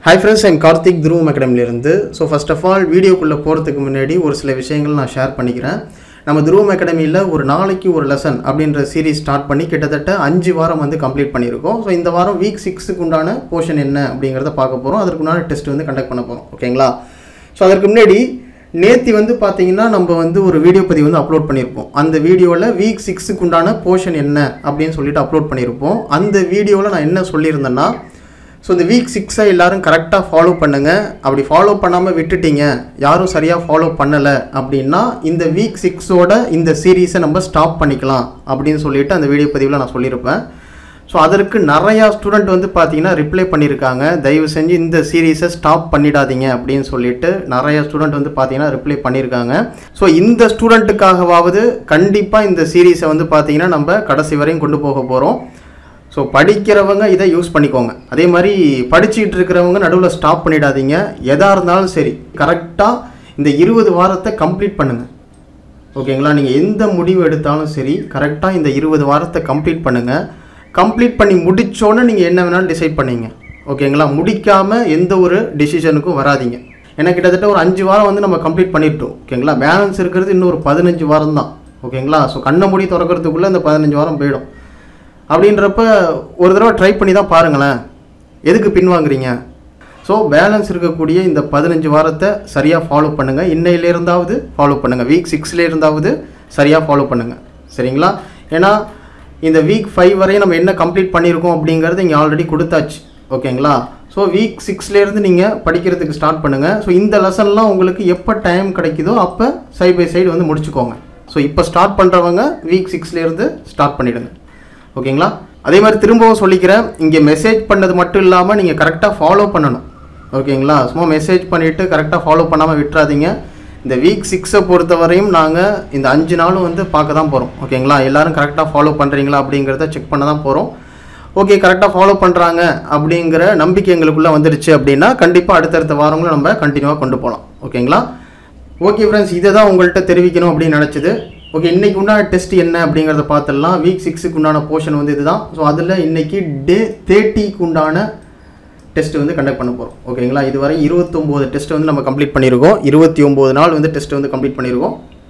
hi friends என் கார்த்திக் துருவம் அகாடமிலேருந்து so first of all வீடியோக்குள்ளே போகிறதுக்கு முன்னாடி ஒரு சில விஷயங்கள் நான் ஷேர் பண்ணிக்கிறேன் நம்ம துருவம் அகாடமியில் ஒரு நாளைக்கு ஒரு லெசன் அப்படின்ற சீரீஸ் ஸ்டார்ட் பண்ணி கிட்டத்தட்ட அஞ்சு வாரம் வந்து கம்ப்ளீட் பண்ணியிருக்கோம் ஸோ இந்த வாரம் வீக் சிக்ஸுக்கு உண்டான போர்ஷன் என்ன அப்படிங்கிறத பார்க்க போகிறோம் அதற்கு உண்டான டெஸ்ட் வந்து கண்டக்ட் பண்ண போகிறோம் ஓகேங்களா ஸோ அதற்கு முன்னாடி நேத்தி வந்து பார்த்தீங்கன்னா நம்ம வந்து ஒரு வீடியோ பதிவு வந்து அப்லோட் பண்ணியிருப்போம் அந்த வீடியோவில் வீக் சிக்ஸுக்கு உண்டான போர்ஷன் என்ன அப்படின்னு சொல்லிட்டு அப்லோட் பண்ணியிருப்போம் அந்த வீடியோவில் நான் என்ன சொல்லியிருந்தேன்னா ஸோ இந்த வீக் சிக்ஸை எல்லாரும் கரெக்டாக ஃபாலோ பண்ணுங்கள் அப்படி ஃபாலோ பண்ணாமல் விட்டுட்டீங்க யாரும் சரியாக ஃபாலோ பண்ணலை அப்படின்னா இந்த வீக் சிக்ஸோட இந்த சீரீஸை நம்ம ஸ்டாப் பண்ணிக்கலாம் அப்படின்னு சொல்லிட்டு அந்த வீடியோ பதிவில் நான் சொல்லியிருப்பேன் ஸோ அதற்கு நிறையா ஸ்டூடெண்ட் வந்து பார்த்தீங்கன்னா ரிப்ளை பண்ணியிருக்காங்க தயவு செஞ்சு இந்த சீரீஸை ஸ்டாப் பண்ணிடாதீங்க அப்படின்னு சொல்லிட்டு நிறைய ஸ்டூடெண்ட் வந்து பார்த்தீங்கன்னா ரிப்ளை பண்ணியிருக்காங்க ஸோ இந்த ஸ்டூடெண்ட்டுக்காகவாவது கண்டிப்பாக இந்த சீரீஸை வந்து பார்த்தீங்கன்னா நம்ம கடைசி வரையும் கொண்டு போக போகிறோம் ஸோ படிக்கிறவங்க இதை யூஸ் பண்ணிக்கோங்க அதே மாதிரி படிச்சுக்கிட்டு இருக்கிறவங்க நடுவில் ஸ்டாப் பண்ணிடாதீங்க எதாக இருந்தாலும் சரி கரெக்டாக இந்த இருபது வாரத்தை கம்ப்ளீட் பண்ணுங்கள் ஓகேங்களா நீங்கள் எந்த முடிவு எடுத்தாலும் சரி கரெக்டாக இந்த இருபது வாரத்தை கம்ப்ளீட் பண்ணுங்கள் கம்ப்ளீட் பண்ணி முடிச்சோன்னே நீங்கள் என்ன வேணாலும் டிசைட் பண்ணீங்க ஓகேங்களா முடிக்காமல் எந்த ஒரு டிசிஷனுக்கும் வராதீங்க ஏன்னா கிட்டத்தட்ட ஒரு அஞ்சு வாரம் வந்து நம்ம கம்ப்ளீட் பண்ணிட்டோம் ஓகேங்களா பேலன்ஸ் இருக்கிறது இன்னும் ஒரு பதினஞ்சு வாரம் தான் ஓகேங்களா ஸோ கண்ணை மூடி திறக்கிறதுக்குள்ளே இந்த பதினஞ்சு வாரம் போயிடும் அப்படின்றப்ப ஒரு தடவை ட்ரை பண்ணி தான் பாருங்களேன் எதுக்கு பின்வாங்குறீங்க ஸோ பேலன்ஸ் இருக்கக்கூடிய இந்த பதினஞ்சு வாரத்தை சரியாக ஃபாலோ பண்ணுங்கள் இன்னையில இருந்தாவது ஃபாலோ பண்ணுங்கள் வீக் சிக்ஸ்ல இருந்தாவது சரியாக ஃபாலோ பண்ணுங்கள் சரிங்களா ஏன்னா இந்த வீக் ஃபைவ் வரையும் நம்ம என்ன கம்ப்ளீட் பண்ணியிருக்கோம் அப்படிங்கிறது இங்கே ஆல்ரெடி கொடுத்தாச்சு ஓகேங்களா ஸோ வீக் சிக்ஸ்லேருந்து நீங்கள் படிக்கிறதுக்கு ஸ்டார்ட் பண்ணுங்கள் ஸோ இந்த லெசன்லாம் உங்களுக்கு எப்போ டைம் கிடைக்குதோ அப்போ சைட் பை சைடு வந்து முடிச்சுக்கோங்க ஸோ இப்போ ஸ்டார்ட் பண்ணுறவங்க வீக் சிக்ஸ்லேருந்து ஸ்டார்ட் பண்ணிவிடுங்க ஓகேங்களா அதே மாதிரி திரும்பவும் சொல்லிக்கிறேன் இங்கே மெசேஜ் பண்ணது மட்டும் இல்லாமல் நீங்கள் கரெக்டாக ஃபாலோ பண்ணணும் ஓகேங்களா சும்மா மெசேஜ் பண்ணிவிட்டு கரெக்டாக ஃபாலோ பண்ணாமல் விட்டுறாதீங்க இந்த வீக் சிக்ஸை பொறுத்த வரையும் நாங்கள் இந்த அஞ்சு நாளும் வந்து பார்க்க தான் போகிறோம் ஓகேங்களா எல்லாரும் கரெக்டாக ஃபாலோ பண்ணுறீங்களா அப்படிங்கிறத செக் பண்ண தான் போகிறோம் ஓகே கரெக்டாக ஃபாலோ பண்ணுறாங்க அப்படிங்கிற நம்பிக்கை எங்களுக்குள்ளே வந்துடுச்சு அப்படின்னா கண்டிப்பாக அடுத்தடுத்த வாரங்களும் நம்ம கண்டினியூவாக கொண்டு போகலாம் ஓகேங்களா ஓகே ஃப்ரெண்ட்ஸ் இதை தான் உங்கள்கிட்ட தெரிவிக்கணும் அப்படின்னு நினச்சது ஓகே இன்னைக்கு உண்டான டெஸ்ட் என்ன அப்படிங்கிறத பார்த்துடலாம் வீக் சிக்ஸுக்கு உண்டான போர்ஷன் வந்து இதுதான் ஸோ அதில் இன்னைக்கு டே தேர்ட்டிக்கு உண்டான டெஸ்ட் வந்து கண்டக்ட் பண்ண போகிறோம் ஓகேங்களா இதுவரை இருபத்தொம்போது டெஸ்ட் வந்து நம்ம கம்ப்ளீட் பண்ணியிருக்கோம் இருபத்தி ஒம்பது நாள் வந்து டெஸ்ட் வந்து கம்ப்ளீட் பண்ணியிருக்கோம்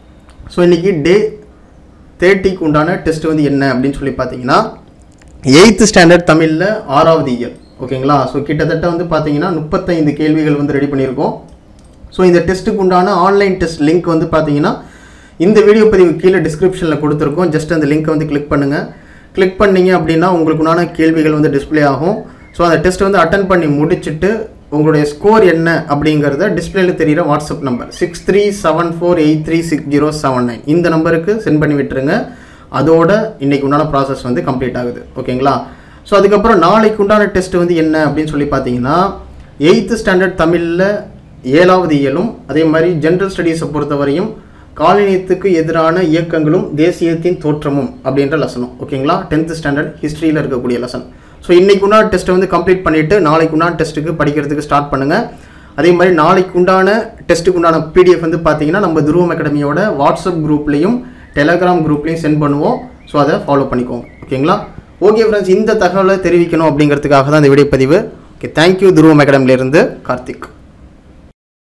ஸோ இன்றைக்கி டே தேர்ட்டிக்கு உண்டான டெஸ்ட் வந்து என்ன அப்படின்னு சொல்லி பார்த்தீங்கன்னா எயித்து ஸ்டாண்டர்ட் தமிழில் ஆறாவது இயல் ஓகேங்களா ஸோ கிட்டத்தட்ட வந்து பார்த்தீங்கன்னா முப்பத்தைந்து கேள்விகள் வந்து ரெடி பண்ணியிருக்கோம் ஸோ இந்த டெஸ்ட்டுக்கு உண்டான ஆன்லைன் டெஸ்ட் லிங்க் வந்து பார்த்தீங்கன்னா இந்த வீடியோ பதிவு கீழே டிஸ்கிரிப்ஷனில் கொடுத்துருக்கோம் ஜஸ்ட் அந்த லிங்க்கை வந்து கிளிக் பண்ணுங்கள் கிளிக் பண்ணீங்க அப்படின்னா உங்களுக்கு உண்டான கேள்விகள் வந்து டிஸ்ப்ளே ஆகும் ஸோ அந்த டெஸ்ட் வந்து அட்டன் பண்ணி முடிச்சுட்டு உங்களுடைய ஸ்கோர் என்ன அப்படிங்கிறத டிஸ்பிளேல தெரிகிற WhatsApp number six three seven four eight three six zero seven nine இந்த நம்பருக்கு சென்ட் பண்ணி விட்டுருங்க அதோட இன்னைக்கு உண்டான ப்ராசஸ் வந்து கம்ப்ளீட் ஆகுது ஓகேங்களா ஸோ அதுக்கப்புறம் நாளைக்கு உண்டான டெஸ்ட் வந்து என்ன அப்படின்னு சொல்லி பார்த்தீங்கன்னா எயித்து ஸ்டாண்டர்ட் தமிழில் ஏழாவது இயலும் அதே மாதிரி ஜென்ரல் ஸ்டடீஸை பொறுத்தவரையும் காலனியத்துக்கு எதிரான இயக்கங்களும் தேசியத்தின் தோற்றமும் அப்படின்ற லெசனும் ஓகேங்களா டென்த் ஸ்டாண்டர்ட் ஹிஸ்ட்ரியில் இருக்கக்கூடிய லெசன் ஸோ இன்னைக்கு உண்டான டெஸ்ட்டை வந்து கம்ப்ளீட் பண்ணிவிட்டு நாளைக்கு உண்டான டெஸ்ட்டுக்கு படிக்கிறதுக்கு ஸ்டார்ட் பண்ணுங்கள் அதே மாதிரி நாளைக்கு உண்டான டெஸ்ட்டுக்கு உண்டான பிடிஎஃப் வந்து பார்த்தீங்கன்னா நம்ம துருவம் அகாடமியோட வாட்ஸ்அப் குரூப்லேயும் டெலகிராம் குரூப்லேயும் சென்ட் பண்ணுவோம் ஸோ அதை ஃபாலோ பண்ணிக்கோங்க ஓகேங்களா ஓகே ஃப்ரெண்ட்ஸ் இந்த தகவலை தெரிவிக்கணும் அப்படிங்கிறதுக்காக தான் இந்த வீடியோ பதிவு ஓகே தேங்க்யூ துருவம் அகாடமிலேருந்து கார்த்திக்